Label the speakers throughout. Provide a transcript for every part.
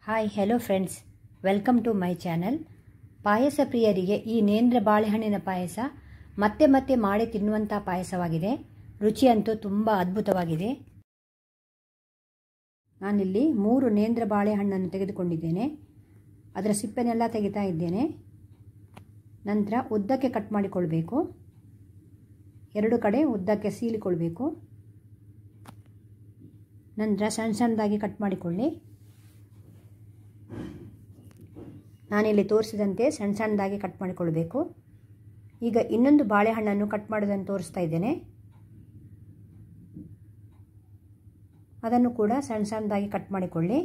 Speaker 1: hi hello friends welcome to my channel ಪಾಯಸ ಪ್ರಿಯರಿಗೆ ಈ ನೇಂದ್ರ ಬಾಳೆಹಣ್ಣಿನ ಪಾಯಸ ಮತ್ತೆ ಮತ್ತೆ ಮಾಡಿ ತಿನ್ನುವಂಥ ಪಾಯಸವಾಗಿದೆ ರುಚಿಯಂತೂ ತುಂಬ ಅದ್ಭುತವಾಗಿದೆ ನಾನಿಲ್ಲಿ ಮೂರು ನೇಂದ್ರ ಬಾಳೆಹಣ್ಣನ್ನು ತೆಗೆದುಕೊಂಡಿದ್ದೇನೆ ಅದರ ಸಿಪ್ಪೆನೆಲ್ಲ ತೆಗಿತಾ ಇದ್ದೇನೆ ನಂತರ ಉದ್ದಕ್ಕೆ ಕಟ್ ಮಾಡಿಕೊಳ್ಬೇಕು ಎರಡು ಕಡೆ ಉದ್ದಕ್ಕೆ ಸೀಲಿಕೊಳ್ಬೇಕು ನಂತರ ಸಣ್ಣ ಸಣ್ಣದಾಗಿ ಕಟ್ ಮಾಡಿಕೊಳ್ಳಿ ನಾನಿಲ್ಲಿ ತೋರಿಸಿದಂತೆ ಸಣ್ಣ ಸಣ್ಣದಾಗಿ ಕಟ್ ಮಾಡಿಕೊಳ್ಬೇಕು ಈಗ ಇನ್ನೊಂದು ಬಾಳೆಹಣ್ಣನ್ನು ಕಟ್ ಮಾಡೋದನ್ನು ತೋರಿಸ್ತಾ ಇದ್ದೇನೆ ಅದನ್ನು ಕೂಡ ಸಣ್ಣ ಸಣ್ಣದಾಗಿ ಕಟ್ ಮಾಡಿಕೊಳ್ಳಿ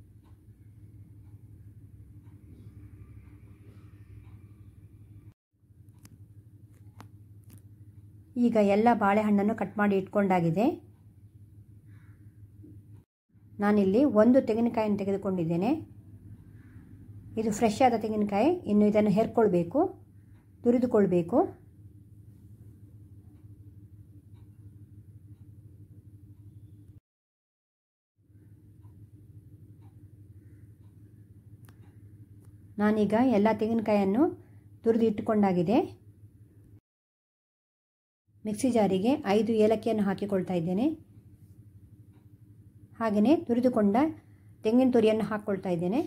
Speaker 1: ಈಗ ಎಲ್ಲ ಬಾಳೆಹಣ್ಣನ್ನು ಕಟ್ ಮಾಡಿ ಇಟ್ಕೊಂಡಾಗಿದೆ ನಾನಿಲ್ಲಿ ಒಂದು ತೆಂಗಿನಕಾಯಿಯನ್ನು ತೆಗೆದುಕೊಂಡಿದ್ದೇನೆ ಇದು ಫ್ರೆಶ್ ಆದ ತೆಂಗಿನಕಾಯಿ ಇನ್ನು ಇದನ್ನು ಹೆರ್ಕೊಳ್ಬೇಕು ತುರಿದುಕೊಳ್ಬೇಕು ನಾನೀಗ ಎಲ್ಲ ತೆಂಗಿನಕಾಯನ್ನು ತುರಿದು ಇಟ್ಟುಕೊಂಡಾಗಿದೆ ಮಿಕ್ಸಿ ಜಾರಿಗೆ ಐದು ಏಲಕ್ಕಿಯನ್ನು ಹಾಕಿಕೊಳ್ತಾ ಇದ್ದೇನೆ ಹಾಗೆಯೇ ತುರಿದುಕೊಂಡ ತೆಂಗಿನ ತುರಿಯನ್ನು ಹಾಕ್ಕೊಳ್ತಾ ಇದ್ದೇನೆ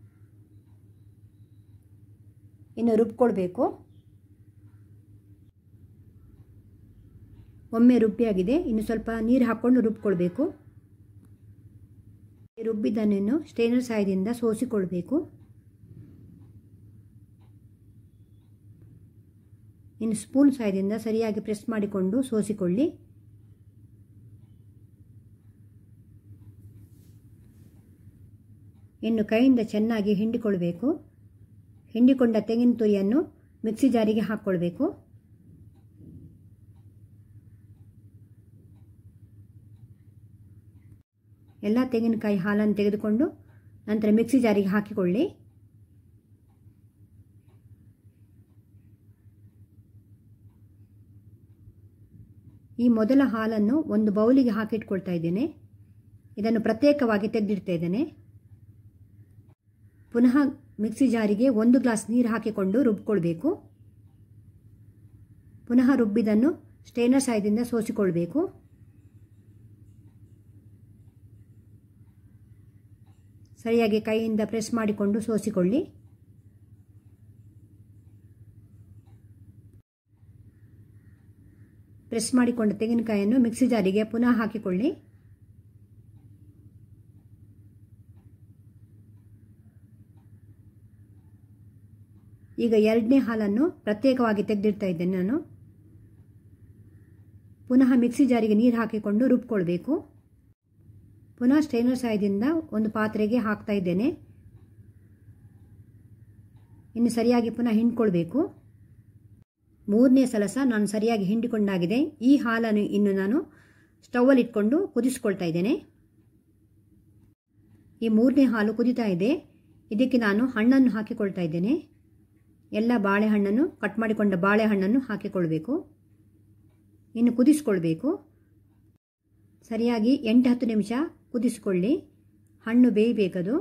Speaker 1: ಇನ್ನು ರುಬ್ಕೊಳ್ಬೇಕು ಒಮ್ಮೆ ರುಬ್ಬಿಯಾಗಿದೆ ಇನ್ನು ಸ್ವಲ್ಪ ನೀರು ಹಾಕ್ಕೊಂಡು ರುಬ್ಕೊಳ್ಬೇಕು ರುಬ್ಬಿದ್ದನ್ನು ಸ್ಟೇನರ್ ಸಹಾಯದಿಂದ ಸೋಸಿಕೊಳ್ಬೇಕು ಇನ್ನು ಸ್ಪೂನ್ ಸಹಾಯದಿಂದ ಸರಿಯಾಗಿ ಪ್ರೆಸ್ ಮಾಡಿಕೊಂಡು ಸೋಸಿಕೊಳ್ಳಿ ಇನ್ನು ಕೈಯಿಂದ ಚೆನ್ನಾಗಿ ಹಿಂಡಿಕೊಳ್ಬೇಕು ಹಿಂಡಿಕೊಂಡ ತೆಂಗಿನ ತುರಿಯನ್ನು ಮಿಕ್ಸಿ ಜಾರಿಗೆ ಹಾಕ್ಕೊಳ್ಬೇಕು ಎಲ್ಲ ತೆಂಗಿನಕಾಯಿ ಹಾಲನ್ನು ತೆಗೆದುಕೊಂಡು ನಂತರ ಮಿಕ್ಸಿ ಜಾರಿಗೆ ಹಾಕಿಕೊಳ್ಳಿ ಈ ಮೊದಲ ಹಾಲನ್ನು ಒಂದು ಬೌಲಿಗೆ ಹಾಕಿಟ್ಕೊಳ್ತಾ ಇದ್ದೇನೆ ಇದನ್ನು ಪ್ರತ್ಯೇಕವಾಗಿ ತೆಗೆದಿಡ್ತಾ ಇದ್ದೇನೆ ಪುನಃ ಮಿಕ್ಸಿ ಜಾರಿಗೆ ಒಂದು ಗ್ಲಾಸ್ ನೀರು ಹಾಕಿಕೊಂಡು ರುಬ್ಕೊಳ್ಬೇಕು ಪುನಃ ರುಬ್ಬಿದನ್ನು ಸ್ಟೇನರ್ ಸಹಾಯದಿಂದ ಸೋಸಿಕೊಳ್ಬೇಕು ಸರಿಯಾಗಿ ಕೈಯಿಂದ ಪ್ರೆಸ್ ಮಾಡಿಕೊಂಡು ಸೋಸಿಕೊಳ್ಳಿ ಪ್ರೆಸ್ ಮಾಡಿಕೊಂಡ ತೆಂಗಿನಕಾಯಿಯನ್ನು ಮಿಕ್ಸಿ ಜಾರಿಗೆ ಪುನಃ ಹಾಕಿಕೊಳ್ಳಿ ಈಗ ಎರಡನೇ ಹಾಲನ್ನು ಪ್ರತ್ಯೇಕವಾಗಿ ತೆಗೆದಿಡ್ತಾ ಇದ್ದೇನೆ ನಾನು ಪುನಃ ಮಿಕ್ಸಿ ಜಾರಿಗೆ ನೀರು ಹಾಕಿಕೊಂಡು ರುಬ್ಕೊಳ್ಬೇಕು ಪುನಃ ಸ್ಟೈನರ್ ಸಹಾಯದಿಂದ ಒಂದು ಪಾತ್ರೆಗೆ ಹಾಕ್ತಾ ಇದ್ದೇನೆ ಇನ್ನು ಸರಿಯಾಗಿ ಪುನಃ ಹಿಂಡ್ಕೊಳ್ಬೇಕು ಮೂರನೇ ಸಲ ಸಹ ನಾನು ಸರಿಯಾಗಿ ಹಿಂಡಿಕೊಂಡಾಗಿದೆ ಈ ಹಾಲನ್ನು ಇನ್ನು ನಾನು ಸ್ಟವಲ್ಲಿ ಇಟ್ಕೊಂಡು ಕುದಿಸ್ಕೊಳ್ತಾ ಇದ್ದೇನೆ ಈ ಮೂರನೇ ಹಾಲು ಕುದಿತಾ ಇದೆ ಇದಕ್ಕೆ ನಾನು ಹಣ್ಣನ್ನು ಹಾಕಿಕೊಳ್ತಾ ಇದ್ದೇನೆ ಎಲ್ಲ ಬಾಳೆಹಣ್ಣನ್ನು ಕಟ್ ಮಾಡಿಕೊಂಡ ಬಾಳೆಹಣ್ಣನ್ನು ಹಾಕಿಕೊಳ್ಬೇಕು ಇನ್ನು ಕುದಿಸ್ಕೊಳ್ಬೇಕು ಸರಿಯಾಗಿ ಎಂಟು ಹತ್ತು ನಿಮಿಷ ಕುದಿಸ್ಕೊಳ್ಳಿ ಹಣ್ಣು ಬೇಯಬೇಕದು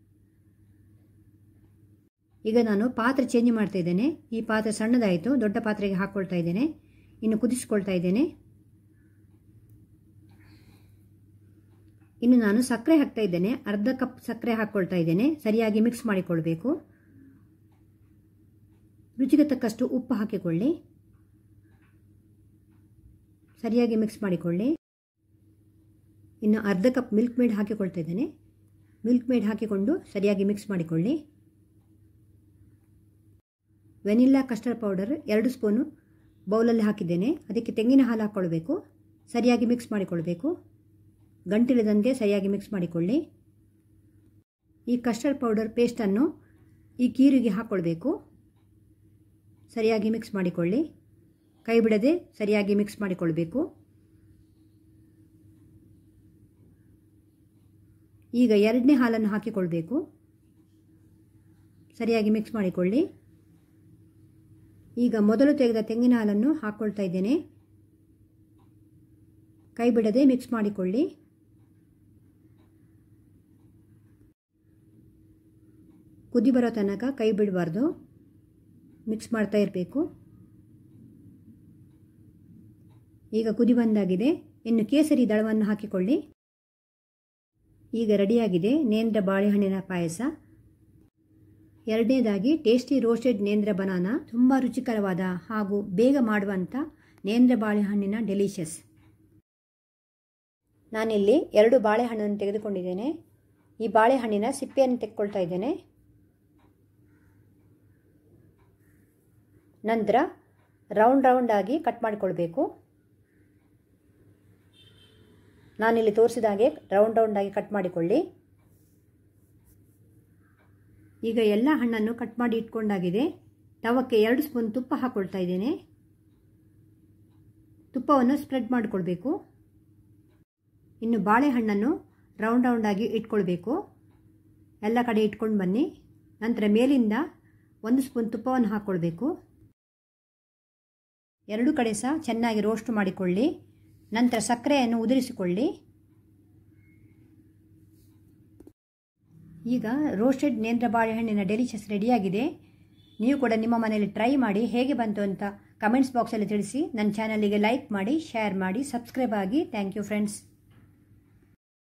Speaker 1: ಈಗ ನಾನು ಪಾತ್ರೆ ಚೇಂಜ್ ಮಾಡ್ತಾ ಇದ್ದೇನೆ ಈ ಪಾತ್ರೆ ಸಣ್ಣದಾಯಿತು ದೊಡ್ಡ ಪಾತ್ರೆಗೆ ಹಾಕ್ಕೊಳ್ತಾ ಇದ್ದೇನೆ ಇನ್ನು ಕುದಿಸ್ಕೊಳ್ತಾ ಇದ್ದೇನೆ ಇನ್ನು ನಾನು ಸಕ್ಕರೆ ಹಾಕ್ತಾ ಇದ್ದೇನೆ ಅರ್ಧ ಕಪ್ ಸಕ್ಕರೆ ಹಾಕ್ಕೊಳ್ತಾ ಇದ್ದೇನೆ ಸರಿಯಾಗಿ ಮಿಕ್ಸ್ ಮಾಡಿಕೊಳ್ಬೇಕು ರುಚಿಗೆ ತಕ್ಕಷ್ಟು ಉಪ್ಪು ಹಾಕಿಕೊಳ್ಳಿ ಸರಿಯಾಗಿ ಮಿಕ್ಸ್ ಮಾಡಿಕೊಳ್ಳಿ ಇನ್ನು ಅರ್ಧ ಕಪ್ ಮಿಲ್ಕ್ ಮೇಡ್ ಹಾಕಿಕೊಳ್ತಾ ಇದ್ದೇನೆ ಮಿಲ್ಕ್ ಮೇಡ್ ಹಾಕಿಕೊಂಡು ಸರಿಯಾಗಿ ಮಿಕ್ಸ್ ಮಾಡಿಕೊಳ್ಳಿ ವೆನಿಲ್ಲಾ ಕಸ್ಟರ್ಡ್ ಪೌಡರ್ ಎರಡು ಸ್ಪೂನು ಬೌಲಲ್ಲಿ ಹಾಕಿದ್ದೇನೆ ಅದಕ್ಕೆ ತೆಂಗಿನ ಹಾಲು ಹಾಕ್ಕೊಳ್ಬೇಕು ಸರಿಯಾಗಿ ಮಿಕ್ಸ್ ಮಾಡಿಕೊಳ್ಬೇಕು ಗಂಟಿಲ್ಲದಂತೆ ಸರಿಯಾಗಿ ಮಿಕ್ಸ್ ಮಾಡಿಕೊಳ್ಳಿ ಈ ಕಸ್ಟರ್ಡ್ ಪೌಡರ್ ಪೇಸ್ಟನ್ನು ಈ ಕೀರಿಗೆ ಹಾಕ್ಕೊಳ್ಬೇಕು ಸರಿಯಾಗಿ ಮಿಕ್ಸ್ ಮಾಡಿಕೊಳ್ಳಿ ಕೈ ಬಿಡದೆ ಸರಿಯಾಗಿ ಮಿಕ್ಸ್ ಮಾಡಿಕೊಳ್ಬೇಕು ಈಗ ಎರಡನೇ ಹಾಲನ್ನು ಹಾಕಿಕೊಳ್ಬೇಕು ಸರಿಯಾಗಿ ಮಿಕ್ಸ್ ಮಾಡಿಕೊಳ್ಳಿ ಈಗ ಮೊದಲು ತೆಗೆದ ತೆಂಗಿನ ಹಾಲನ್ನು ಹಾಕ್ಕೊಳ್ತಾ ಇದ್ದೇನೆ ಕೈ ಬಿಡದೆ ಮಿಕ್ಸ್ ಮಾಡಿಕೊಳ್ಳಿ ಕುದಿ ಬರೋ ತನಕ ಕೈ ಬಿಡಬಾರ್ದು ಮಿಕ್ಸ್ ಮಾಡ್ತಾ ಇರಬೇಕು ಈಗ ಕುದಿ ಬಂದಾಗಿದೆ ಇನ್ನು ಕೇಸರಿ ದಳವನ್ನು ಹಾಕಿಕೊಳ್ಳಿ ಈಗ ರೆಡಿಯಾಗಿದೆ ನೇಂದ್ರ ಬಾಳೆಹಣ್ಣಿನ ಪಾಯಸ ಎರಡನೇದಾಗಿ ಟೇಸ್ಟಿ ರೋಸ್ಟೆಡ್ ನೇಂದ್ರ ಬನಾನ ತುಂಬ ರುಚಿಕರವಾದ ಹಾಗೂ ಬೇಗ ಮಾಡುವಂಥ ನೇಂದ್ರ ಬಾಳೆಹಣ್ಣಿನ ಡೆಲಿಷಿಯಸ್ ನಾನಿಲ್ಲಿ ಎರಡು ಬಾಳೆಹಣ್ಣನ್ನು ತೆಗೆದುಕೊಂಡಿದ್ದೇನೆ ಈ ಬಾಳೆಹಣ್ಣಿನ ಸಿಪ್ಪೆಯನ್ನು ತೆಕ್ಕೊಳ್ತಾ ಇದ್ದೇನೆ ನಂತರ ರೌಂಡ್ ರೌಂಡಾಗಿ ಕಟ್ ಮಾಡಿಕೊಳ್ಬೇಕು ನಾನಿಲ್ಲಿ ತೋರಿಸಿದ ಹಾಗೆ ರೌಂಡ್ ರೌಂಡಾಗಿ ಕಟ್ ಮಾಡಿಕೊಳ್ಳಿ ಈಗ ಎಲ್ಲ ಹಣ್ಣನ್ನು ಕಟ್ ಮಾಡಿ ಇಟ್ಕೊಂಡಾಗಿದೆ ತವಕ್ಕೆ ಎರಡು ಸ್ಪೂನ್ ತುಪ್ಪ ಹಾಕ್ಕೊಳ್ತಾ ಇದ್ದೇನೆ ತುಪ್ಪವನ್ನು ಸ್ಪ್ರೆಡ್ ಮಾಡಿಕೊಳ್ಬೇಕು ಇನ್ನು ಬಾಳೆಹಣ್ಣನ್ನು ರೌಂಡ್ ರೌಂಡಾಗಿ ಇಟ್ಕೊಳ್ಬೇಕು ಎಲ್ಲ ಕಡೆ ಇಟ್ಕೊಂಡು ಬನ್ನಿ ನಂತರ ಮೇಲಿಂದ ಒಂದು ಸ್ಪೂನ್ ತುಪ್ಪವನ್ನು ಹಾಕ್ಕೊಳ್ಬೇಕು ಎರಡು ಕಡೆ ಸಹ ಚೆನ್ನಾಗಿ ರೋಸ್ಟ್ ಮಾಡಿಕೊಳ್ಳಿ ನಂತರ ಸಕ್ಕರೆಯನ್ನು ಉದುರಿಸಿಕೊಳ್ಳಿ ಈಗ ರೋಸ್ಟೆಡ್ ನೇಂದ್ರ ಬಾಳೆಹಣ್ಣಿನ ಡೆಲಿಷಿಯಸ್ ರೆಡಿಯಾಗಿದೆ ನೀವು ಕೂಡ ನಿಮ್ಮ ಮನೆಯಲ್ಲಿ ಟ್ರೈ ಮಾಡಿ ಹೇಗೆ ಬಂತು ಅಂತ ಕಮೆಂಟ್ಸ್ ಬಾಕ್ಸಲ್ಲಿ ತಿಳಿಸಿ ನನ್ನ ಚಾನಲಿಗೆ ಲೈಕ್ ಮಾಡಿ ಶೇರ್ ಮಾಡಿ ಸಬ್ಸ್ಕ್ರೈಬ್ ಆಗಿ ಥ್ಯಾಂಕ್ ಯು ಫ್ರೆಂಡ್ಸ್